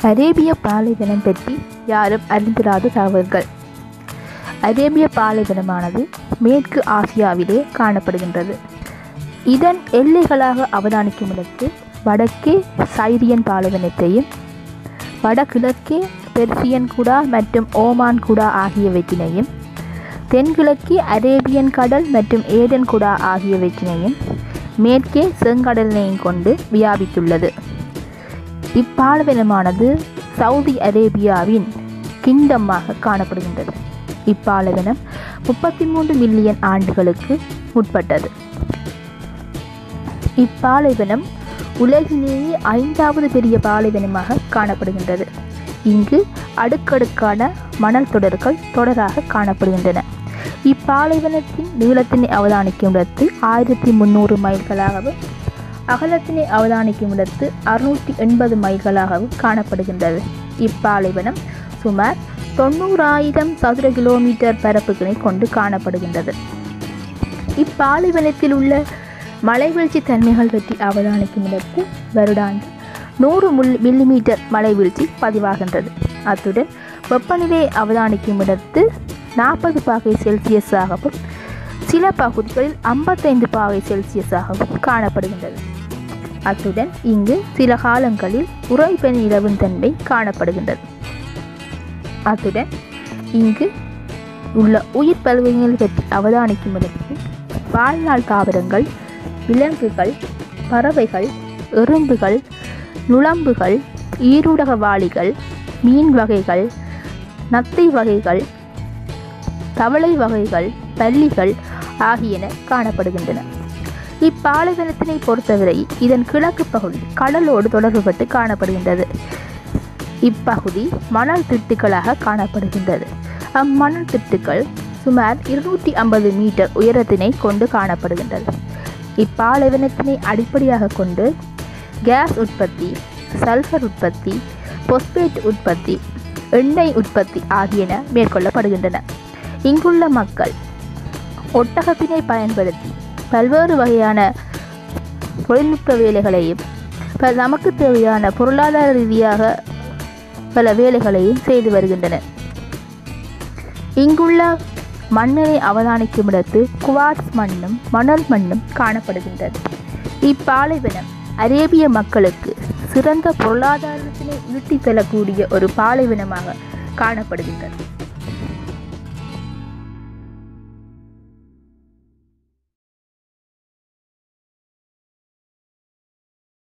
அரேபிய பாலைவனம் பற்றி யாரும் அறிந்திராத தகவல்கள் அரேபிய பாலைவனமானது மேற்கு ஆசியாவிலே காணப்படுகின்றது இதன் எல்லைகளாக அவதானிக்கும் இடத்து வடக்கே சைரியன் பாலைவனத்தையும் வடகிழக்கே பெர்சியன் குடா மற்றும் ஓமான் குடா ஆகியவற்றினையும் தென்கிழக்கே அரேபியன் கடல் மற்றும் ஏதன் குடா ஆகியவற்றினையும் மேற்கே செங்கடலினையும் கொண்டு வியாபித்துள்ளது இப்பாலைவனமானது சவுதி அரேபியாவின் கிங்டமாக காணப்படுகின்றது இப்பாலைவனம் முப்பத்தி மூன்று மில்லியன் ஆண்டுகளுக்கு முற்பட்டது இப்பாலைவனம் உலகிலேயே ஐந்தாவது பெரிய பாலைவனமாக காணப்படுகின்றது இங்கு அடுக்கடுக்கான மணல் தொடர்கள் தொடராக காணப்படுகின்றன இப்பாலைவனத்தின் நீளத்தினை அவதானிக்கும் இடத்து ஆயிரத்தி முந்நூறு மைல்களாகவும் அகலத்தினை அவதானிக்கும் இடத்து அறுநூற்றி எண்பது மைல்களாகவும் காணப்படுகின்றது இப்பாலைவனம் சுமார் தொண்ணூறாயிரம் சதுர கிலோமீட்டர் பரப்புகளை கொண்டு காணப்படுகின்றது இப்பாலைவனத்தில் உள்ள மலைவீழ்ச்சி தன்மைகள் பற்றி அவதானிக்கும் இடத்து வருடாண்டு நூறு முல் மில்லிமீட்டர் மலைவீழ்ச்சி பதிவாகின்றது அத்துடன் வெப்பநிலை அவதானிக்கும் இடத்து நாற்பது பாகை செல்சியஸாகவும் சில பகுதிகளில் ஐம்பத்தைந்து பாகை செல்சியஸாகவும் காணப்படுகின்றது அத்துடன் இங்கு சில காலங்களில் உறைபனி நிலவும் தன்மை காணப்படுகின்றது அத்துடன் இங்கு உள்ள உயிர் பல்வகைகள் பற்றி அவதானிக்கும் இடத்தில் வாழ்நாள் தாவரங்கள் விலங்குகள் பறவைகள் எறும்புகள் நுளம்புகள் ஈருடக வாளிகள் மீன் வகைகள் நத்தை வகைகள் தவளை வகைகள் பல்லிகள் ஆகியன காணப்படுகின்றன இப்பாலைவனத்தினை பொறுத்தவரை இதன் கிழக்கு பகுதி கடலோடு தொடர்புபட்டு காணப்படுகின்றது இப்பகுதி மணல் திட்டுகளாக காணப்படுகின்றது அம்மணல் திட்டுக்கள் சுமார் இருநூற்றி ஐம்பது மீட்டர் உயரத்தினை கொண்டு காணப்படுகின்றது இப்பாலைவனத்தினை அடிப்படையாக கொண்டு கேஸ் உற்பத்தி சல்ஃபர் உற்பத்தி பொஸ்பேட் உற்பத்தி எண்ணெய் உற்பத்தி ஆகியன மேற்கொள்ளப்படுகின்றன இங்குள்ள மக்கள் ஒட்டகத்தினை பயன்படுத்தி பல்வேறு வகையான தொழில்நுட்ப வேலைகளையும் ப- நமக்கு தேவையான பொருளாதார ரீதியாக பல வேலைகளையும் செய்து வருகின்றனர் இங்குள்ள மண்ணினை அவதானிக்கும் இடத்து குவாட்ஸ் மண்ணும் மணல் மண்ணும் காணப்படுகின்றது இப்பாலைவனம் அரேபிய மக்களுக்கு சிறந்த பொருளாதாரத்தினை ஈட்டித் தரக்கூடிய ஒரு பாலைவனமாக காணப்படுகின்றது